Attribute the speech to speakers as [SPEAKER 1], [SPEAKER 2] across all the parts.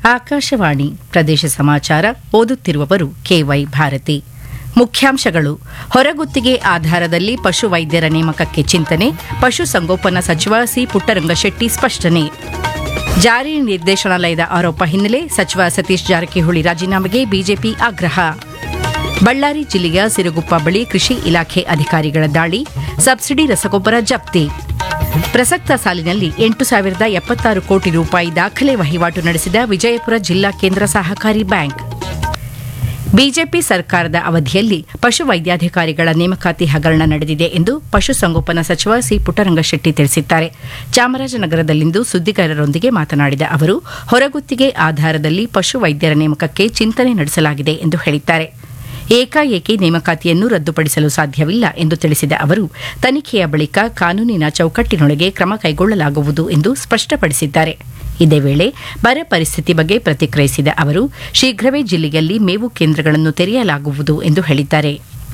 [SPEAKER 1] ಆಕಾಶವಾಣಿ ಪ್ರದೇಶ ಸಮಾಚಾರ ಓದುತ್ತಿರುವವರು ಕೆವೈ ಭಾರತಿ ಮುಖ್ಯಾಂಶಗಳು ಹೊರಗುತ್ತಿಗೆ ಆಧಾರದಲ್ಲಿ ಪಶು ವೈದ್ಯರ ನೇಮಕಕ್ಕೆ ಚಿಂತನೆ ಪಶು ಸಂಗೋಪನಾ ಸಚಿವ ಸಿ ಪುಟ್ಟರಂಗಶೆಟ್ಟಿ ಸ್ಪಷ್ಟನೆ ಜಾರಿ ನಿರ್ದೇಶನಾಲಯದ ಆರೋಪ ಹಿನ್ನೆಲೆ ಸಚಿವ ಸತೀಶ್ ಜಾರಕಿಹೊಳಿ ರಾಜೀನಾಮೆಗೆ ಬಿಜೆಪಿ ಆಗ್ರಹ ಬಳ್ಳಾರಿ ಜಿಲ್ಲೆಯ ಸಿರುಗುಪ್ಪ ಬಳಿ ಕೃಷಿ ಇಲಾಖೆ ಅಧಿಕಾರಿಗಳ ದಾಳಿ ಸಬ್ಸಿಡಿ ರಸಗೊಬ್ಬರ ಜಪ್ತಿ ಪ್ರಸಕ್ತ ಸಾಲಿನಲ್ಲಿ ಎಂಟು ಸಾವಿರದ ಎಪ್ಪತ್ತಾರು ಕೋಟಿ ರೂಪಾಯಿ ದಾಖಲೆ ವಹಿವಾಟು ನಡೆಸಿದ ವಿಜಯಪುರ ಜಿಲ್ಲಾ ಕೇಂದ್ರ ಸಹಕಾರಿ ಬ್ಯಾಂಕ್ ಬಿಜೆಪಿ ಸರ್ಕಾರದ ಅವಧಿಯಲ್ಲಿ ಪಶು ವೈದ್ಯಾಧಿಕಾರಿಗಳ ನೇಮಕಾತಿ ಹಗರಣ ನಡೆದಿದೆ ಎಂದು ಪಶುಸಂಗೋಪನಾ ಸಚಿವ ಸಿ ಪುಟ್ಟರಂಗಶೆಟ್ಟಿ ತಿಳಿಸಿದ್ದಾರೆ ಚಾಮರಾಜನಗರದಲ್ಲಿಂದು ಸುದ್ದಿಗಾರರೊಂದಿಗೆ ಮಾತನಾಡಿದ ಅವರು ಹೊರಗುತ್ತಿಗೆ ಆಧಾರದಲ್ಲಿ ಪಶು ವೈದ್ಯರ ನೇಮಕಕ್ಕೆ ಚಿಂತನೆ ನಡೆಸಲಾಗಿದೆ ಎಂದು ಹೇಳಿದ್ದಾರೆ ಏಕಾಏಕಿ ನೇಮಕಾತಿಯನ್ನು ರದ್ದುಪಡಿಸಲು ಸಾಧ್ಯವಿಲ್ಲ ಎಂದು ತಿಳಿಸಿದ ಅವರು ತನಿಖೆಯ ಬಳಿಕ ಕಾನೂನಿನ ಚೌಕಟ್ಟಿನೊಳಗೆ ಕ್ರಮ ಕೈಗೊಳ್ಳಲಾಗುವುದು ಎಂದು ಸ್ಪಷ್ಟಪಡಿಸಿದ್ದಾರೆ ಇದೇ ವೇಳೆ ಬರ ಪರಿಸ್ಥಿತಿ ಬಗ್ಗೆ ಪ್ರತಿಕ್ರಿಯಿಸಿದ ಅವರು ಶೀಘ್ರವೇ ಜಿಲ್ಲೆಯಲ್ಲಿ ಮೇವು ಕೇಂದ್ರಗಳನ್ನು ತೆರೆಯಲಾಗುವುದು ಎಂದು ಹೇಳಿದ್ದಾರೆ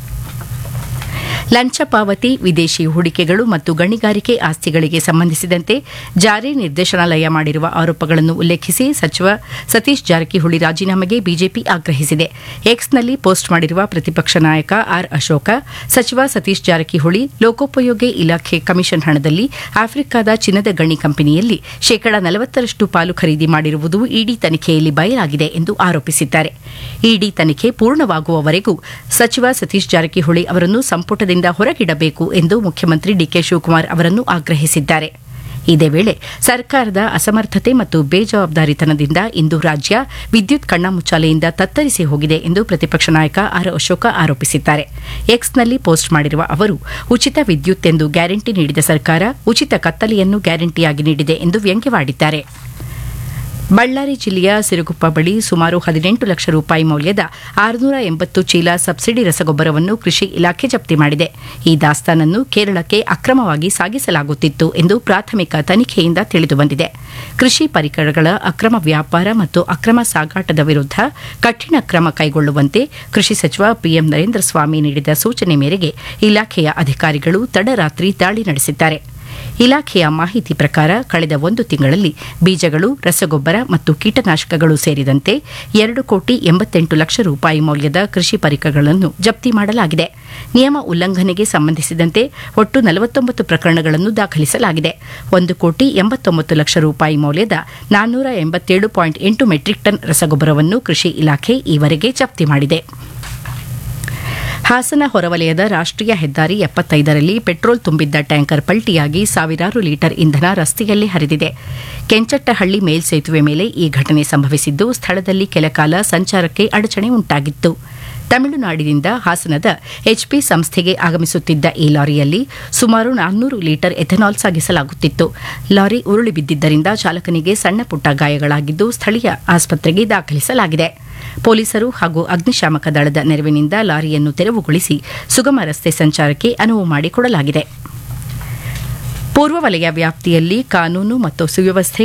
[SPEAKER 1] ಲಂಚ ಪಾವತಿ ವಿದೇಶಿ ಹೂಡಿಕೆಗಳು ಮತ್ತು ಗಣಿಗಾರಿಕೆ ಆಸ್ತಿಗಳಿಗೆ ಸಂಬಂಧಿಸಿದಂತೆ ಜಾರಿ ನಿರ್ದೇಶನಾಲಯ ಮಾಡಿರುವ ಆರೋಪಗಳನ್ನು ಉಲ್ಲೇಖಿಸಿ ಸಚಿವ ಸತೀಶ್ ಜಾರಕಿಹೊಳಿ ರಾಜೀನಾಮೆಗೆ ಬಿಜೆಪಿ ಆಗ್ರಹಿಸಿದೆ ಎಕ್ಸ್ನಲ್ಲಿ ಪೋಸ್ಟ್ ಮಾಡಿರುವ ಪ್ರತಿಪಕ್ಷ ನಾಯಕ ಆರ್ ಅಶೋಕ ಸಚಿವ ಸತೀಶ್ ಜಾರಕಿಹೊಳಿ ಲೋಕೋಪಯೋಗಿ ಇಲಾಖೆ ಕಮಿಷನ್ ಹಣದಲ್ಲಿ ಆಫ್ರಿಕಾದ ಚಿನ್ನದ ಗಣಿ ಕಂಪನಿಯಲ್ಲಿ ಶೇಕಡಾ ನಲವತ್ತರಷ್ಟು ಪಾಲು ಖರೀದಿ ಮಾಡಿರುವುದು ಇಡಿ ತನಿಖೆಯಲ್ಲಿ ಬಯಲಾಗಿದೆ ಎಂದು ಆರೋಪಿಸಿದ್ದಾರೆ ಇಡಿ ತನಿಖೆ ಪೂರ್ಣವಾಗುವವರೆಗೂ ಸಚಿವ ಸತೀಶ್ ಜಾರಕಿಹೊಳಿ ಅವರನ್ನು ಸಂಪುಟದಿಂದ ಹೊರಗಿಡಬೇಕು ಎಂದು ಮುಖ್ಯಮಂತ್ರಿ ಡಿಕೆ ಶಿವಕುಮಾರ್ ಅವರನ್ನು ಆಗ್ರಹಿಸಿದ್ದಾರೆ ಇದೇ ವೇಳೆ ಸರ್ಕಾರದ ಅಸಮರ್ಥತೆ ಮತ್ತು ಬೇಜವಾಬ್ದಾರಿತನದಿಂದ ಇಂದು ರಾಜ್ಯ ವಿದ್ಯುತ್ ಕಣ್ಣಾಮುಚ್ಚಾಲೆಯಿಂದ ತತ್ತರಿಸಿ ಹೋಗಿದೆ ಎಂದು ಪ್ರತಿಪಕ್ಷ ನಾಯಕ ಆರ್ ಅಶೋಕ ಆರೋಪಿಸಿದ್ದಾರೆ ಎಕ್ಸ್ನಲ್ಲಿ ಪೋಸ್ಟ್ ಮಾಡಿರುವ ಅವರು ಉಚಿತ ವಿದ್ಯುತ್ ಎಂದು ಗ್ಯಾರಂಟಿ ನೀಡಿದ ಸರ್ಕಾರ ಉಚಿತ ಕತ್ತಲೆಯನ್ನು ಗ್ಯಾರಂಟಿಯಾಗಿ ನೀಡಿದೆ ಎಂದು ವ್ಯಂಗ್ಯವಾಡಿದ್ದಾರೆ ಬಳ್ಳಾರಿ ಜಿಲ್ಲೆಯ ಸಿರುಗುಪ್ಪ ಬಳಿ ಸುಮಾರು ಹದಿನೆಂಟು ಲಕ್ಷ ರೂಪಾಯಿ ಮೌಲ್ಯದ ಆರುನೂರ ಎಂಬತ್ತು ಚೀಲ ಸಬ್ಸಿಡಿ ರಸಗೊಬ್ಬರವನ್ನು ಕೃಷಿ ಇಲಾಖೆ ಜಪ್ತಿ ಮಾಡಿದೆ ಈ ದಾಸ್ತಾನನ್ನು ಕೇರಳಕ್ಕೆ ಅಕ್ರಮವಾಗಿ ಸಾಗಿಸಲಾಗುತ್ತಿತ್ತು ಎಂದು ಪ್ರಾಥಮಿಕ ತನಿಖೆಯಿಂದ ತಿಳಿದುಬಂದಿದೆ ಕೃಷಿ ಪರಿಕರಗಳ ಅಕ್ರಮ ವ್ಯಾಪಾರ ಮತ್ತು ಅಕ್ರಮ ಸಾಗಾಟದ ವಿರುದ್ಧ ಕಠಿಣ ಕ್ರಮ ಕೈಗೊಳ್ಳುವಂತೆ ಕೃಷಿ ಸಚಿವ ಪಿಎಂ ನರೇಂದ್ರ ಸ್ವಾಮಿ ನೀಡಿದ ಸೂಚನೆ ಮೇರೆಗೆ ಇಲಾಖೆಯ ಅಧಿಕಾರಿಗಳು ತಡರಾತ್ರಿ ದಾಳಿ ನಡೆಸಿದ್ದಾರೆ ಇಲಾಖೆಯ ಮಾಹಿತಿ ಪ್ರಕಾರ ಕಳೆದ ಒಂದು ತಿಂಗಳಲ್ಲಿ ಬೀಜಗಳು ರಸಗೊಬ್ಬರ ಮತ್ತು ಕೀಟನಾಶಕಗಳು ಸೇರಿದಂತೆ ಎರಡು ಕೋಟಿ ಎಂಬತ್ತೆಂಟು ಲಕ್ಷ ರೂಪಾಯಿ ಮೌಲ್ಯದ ಕೃಷಿ ಪರಿಕರಗಳನ್ನು ಜಪ್ತಿ ಮಾಡಲಾಗಿದೆ ನಿಯಮ ಉಲ್ಲಂಘನೆಗೆ ಸಂಬಂಧಿಸಿದಂತೆ ಒಟ್ಟು ನಲವತ್ತೊಂಬತ್ತು ಪ್ರಕರಣಗಳನ್ನು ದಾಖಲಿಸಲಾಗಿದೆ ಒಂದು ಕೋಟಿ ಎಂಬತ್ತೊಂಬತ್ತು ಲಕ್ಷ ರೂಪಾಯಿ ಮೌಲ್ಯದ ನಾನ್ನೂರ ಎಂಬತ್ತೇಳು ಪಾಯಿಂಟ್ ಎಂಟು ಮೆಟ್ರಿಕ್ ಟನ್ ರಸಗೊಬ್ಬರವನ್ನು ಕೃಷಿ ಇಲಾಖೆ ಈವರೆಗೆ ಜಪ್ತಿ ಮಾಡಿದೆ ಹಾಸನ ಹೊರವಲಯದ ರಾಷ್ಟೀಯ ಹೆದ್ದಾರಿ ಎಪ್ಪತ್ತೈದರಲ್ಲಿ ಪೆಟ್ರೋಲ್ ತುಂಬಿದ್ದ ಟ್ಯಾಂಕರ್ ಪಲ್ಟಿಯಾಗಿ ಸಾವಿರಾರು ಲೀಟರ್ ಇಂಧನ ರಸ್ತೆಯಲ್ಲಿ ಹರಿದಿದೆ ಕೆಂಚಟ್ಟಹಳ್ಳಿ ಮೇಲ್ಸೇತುವೆ ಮೇಲೆ ಈ ಘಟನೆ ಸಂಭವಿಸಿದ್ದು ಸ್ಥಳದಲ್ಲಿ ಕೆಲಕಾಲ ಸಂಚಾರಕ್ಕೆ ಅಡಚಣೆ ಉಂಟಾಗಿತ್ತು ತಮಿಳುನಾಡಿನಿಂದ ಹಾಸನದ ಎಚ್ಪಿ ಸಂಸ್ಥೆಗೆ ಆಗಮಿಸುತ್ತಿದ್ದ ಈ ಲಾರಿಯಲ್ಲಿ ಸುಮಾರು ನಾನ್ನೂರು ಲೀಟರ್ ಎಥೆನಾಲ್ ಸಾಗಿಸಲಾಗುತ್ತಿತ್ತು ಲಾರಿ ಉರುಳಿ ಬಿದ್ದಿದ್ದರಿಂದ ಚಾಲಕನಿಗೆ ಸಣ್ಣ ಪುಟ್ಟ ಗಾಯಗಳಾಗಿದ್ದು ಸ್ಥಳೀಯ ಆಸ್ಪತ್ರೆಗೆ ದಾಖಲಿಸಲಾಗಿದೆ ಪೊಲೀಸರು ಹಾಗೂ ಅಗ್ನಿಶಾಮಕ ದಳದ ನೆರವಿನಿಂದ ಲಾರಿಯನ್ನು ತೆರವುಗೊಳಿಸಿ ಸುಗಮ ರಸ್ತೆ ಸಂಚಾರಕ್ಕೆ ಅನುವು ಮಾಡಿಕೊಡಲಾಗಿದೆ ಪೂರ್ವ ವಲಯ ವ್ಯಾಪ್ತಿಯಲ್ಲಿ ಕಾನೂನು ಮತ್ತು ಸುವ್ಯವಸ್ಥೆ